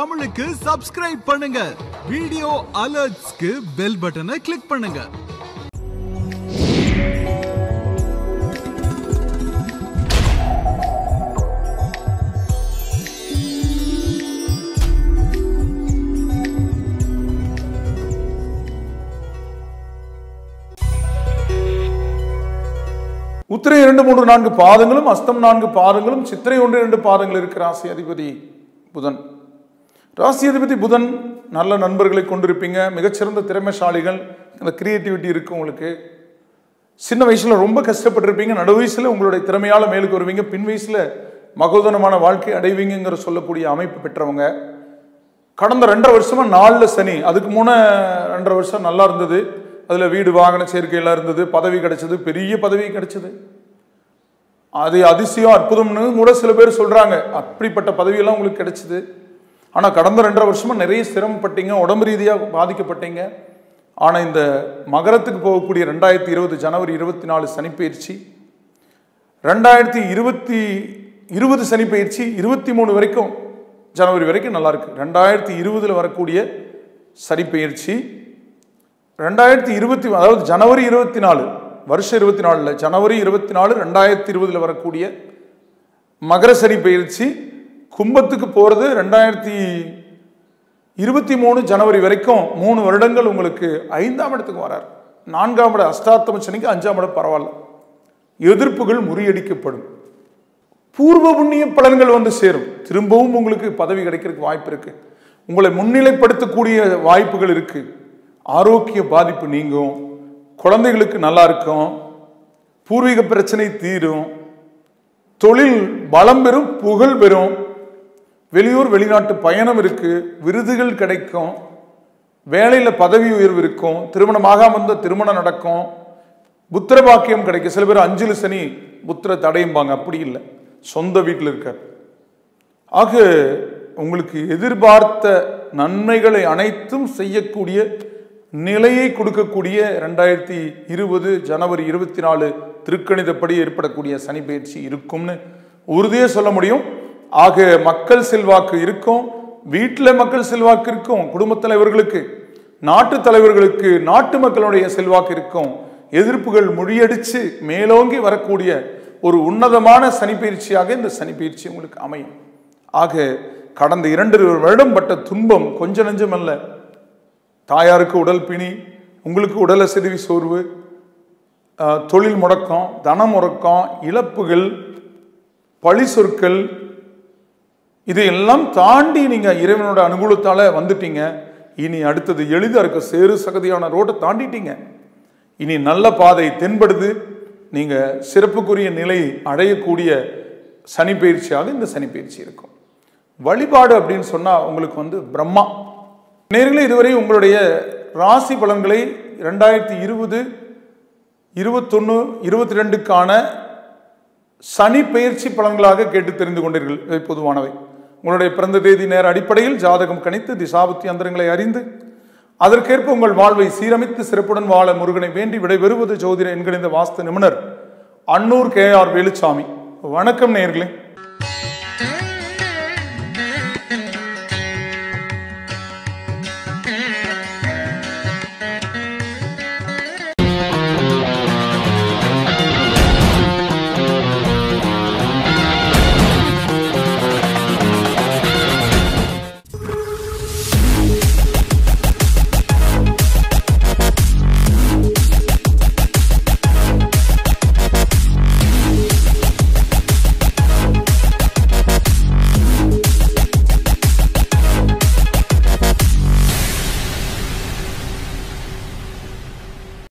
தமிழுக்கு சப்ஸ்கிரைப் பண்ணுங்க வீடியோ அலர்ட்ஸ்க்கு பெல் பட்டனை கிளிக் பண்ணுங்க உத்திரை இரண்டு மூன்று நான்கு பாதங்களும் அஸ்தம் நான்கு பாதங்களும் சித்திரை ஒன்று இரண்டு பாதங்கள் இருக்கு ராசி அதிபதி புதன் ராசி அதிபதி புதன் நல்ல நண்பர்களை கொண்டிருப்பீங்க மிகச்சிறந்த திறமைசாலிகள் அந்த கிரியேட்டிவிட்டி இருக்கு உங்களுக்கு சின்ன வயசுல ரொம்ப கஷ்டப்பட்டிருப்பீங்க நடு வயசுல உங்களுடைய திறமையால மேலுக்கு வருவீங்க பின் வயசுல மகோதனமான வாழ்க்கை அடைவீங்கிற சொல்லக்கூடிய அமைப்பு பெற்றவங்க கடந்த ரெண்டரை வருஷமா நாலுல சனி அதுக்கு முன்ன ரெண்டரை வருஷம் நல்லா இருந்தது அதுல வீடு வாகன சேர்க்கையெல்லாம் இருந்தது பதவி கிடைச்சது பெரிய பதவி கிடைச்சது அது அதிசயம் அற்புதம்னு கூட சில பேர் சொல்றாங்க அப்படிப்பட்ட பதவியெல்லாம் உங்களுக்கு கிடைச்சது ஆனா கடந்த ரெண்டரை வருஷமா நிறைய சிரமப்பட்டீங்க உடம்பு ரீதியா பாதிக்கப்பட்டீங்க ஆனா இந்த மகரத்துக்கு போகக்கூடிய ரெண்டாயிரத்தி இருபது ஜனவரி இருபத்தி நாலு சனிப்பயிற்சி ரெண்டாயிரத்தி இருபத்தி இருபது சனிப்பயிற்சி இருபத்தி மூணு வரைக்கும் ஜனவரி வரைக்கும் நல்லா இருக்கு ரெண்டாயிரத்தி இருபதுல வரக்கூடிய சனிப்பயிற்சி ரெண்டாயிரத்தி இருபத்தி அதாவது ஜனவரி இருபத்தி நாலு வருஷம் இருபத்தி நாலுல ஜனவரி இருபத்தி நாலு ரெண்டாயிரத்தி இருபதுல வரக்கூடிய மகர சனி பயிற்சி கும்பத்துக்கு போறது ரெண்டாயிரத்தி இருபத்தி மூணு ஜனவரி வரைக்கும் மூணு வருடங்கள் உங்களுக்கு ஐந்தாம் இடத்துக்கு வரார் நான்காம் இடம் அஷ்டாத்தம சனிக்கு அஞ்சாம் இடம் பரவாயில்ல எதிர்ப்புகள் முறியடிக்கப்படும் பூர்வ புண்ணிய பலன்கள் வந்து சேரும் திரும்பவும் உங்களுக்கு பதவி கிடைக்கிறதுக்கு வாய்ப்பு இருக்கு உங்களை முன்னிலைப்படுத்தக்கூடிய வாய்ப்புகள் இருக்கு ஆரோக்கிய பாதிப்பு நீங்கும் குழந்தைகளுக்கு நல்லா இருக்கும் பூர்வீக பிரச்சனை தீரும் தொழில் பலம் பெறும் புகழ் பெறும் வெளியூர் வெளிநாட்டு பயணம் இருக்கு விருதுகள் கிடைக்கும் வேலையில பதவி உயர்வு இருக்கும் திருமணமாகாம இருந்தா திருமணம் நடக்கும் புத்திர பாக்கியம் கிடைக்கும் சில பேர் அஞ்சுல சனி புத்திர தடையும்பாங்க அப்படி இல்லை சொந்த வீட்டில் இருக்கார் ஆக உங்களுக்கு எதிர்பார்த்த நன்மைகளை அனைத்தும் செய்யக்கூடிய நிலையை கொடுக்கக்கூடிய ரெண்டாயிரத்தி இருபது ஜனவரி இருபத்தி நாலு திருக்கணிதப்படி ஏற்படக்கூடிய சனி பயிற்சி இருக்கும்னு உறுதியே சொல்ல முடியும் ஆக மக்கள் செல்வாக்கு இருக்கும் வீட்டில் மக்கள் செல்வாக்கு இருக்கும் குடும்பத் தலைவர்களுக்கு நாட்டு தலைவர்களுக்கு நாட்டு மக்களுடைய செல்வாக்கு இருக்கும் எதிர்ப்புகள் முறியடிச்சு மேலோங்கி வரக்கூடிய ஒரு உன்னதமான சனிப்பயிற்சியாக இந்த சனிப்பயிற்சி உங்களுக்கு அமையும் ஆக கடந்த இரண்டு வருடம் பட்ட துன்பம் கொஞ்ச நஞ்சம் அல்ல தாயாருக்கு உடல் பிணி உங்களுக்கு உடல் அசதிவி சோர்வு ஆஹ், தொழில் முடக்கம் தன முடக்கம் இழப்புகள் பழி சொற்கள் இதையெல்லாம் தாண்டி நீங்க இறைவனோட அனுகூலத்தால வந்துட்டீங்க இனி அடுத்தது எளிதா இருக்க சேறு சகதியான ரோட்டை தாண்டிட்டீங்க இனி நல்ல பாதை தென்படுது நீங்க சிறப்புக்குரிய நிலை அடையக்கூடிய சனி பயிற்சியாக இந்த சனி பயிற்சி இருக்கும் வழிபாடு அப்படின்னு சொன்னா உங்களுக்கு வந்து பிரம்மா நேர்களே இதுவரை உங்களுடைய ராசி பலன்களை ரெண்டாயிரத்தி இருபது இருபத்தொன்னு இருபத்தி ரெண்டுக்கான சனி பெயர்ச்சி பலன்களாக கேட்டு தெரிந்து கொண்டீர்கள் இவை பொதுவானவை உங்களுடைய பிறந்த தேதி நேர அடிப்படையில் ஜாதகம் கணித்து திசாபுத்தி அந்தரங்களை அறிந்து அதற்கேற்ப உங்கள் வாழ்வை சீரமைத்து சிறப்புடன் வாழ முருகனை வேண்டி விடைபெறுவது ஜோதிட என்கிற வாஸ்து நிபுணர் அன்னூர் கே ஆர் வேலுச்சாமி வணக்கம் நேயர்களே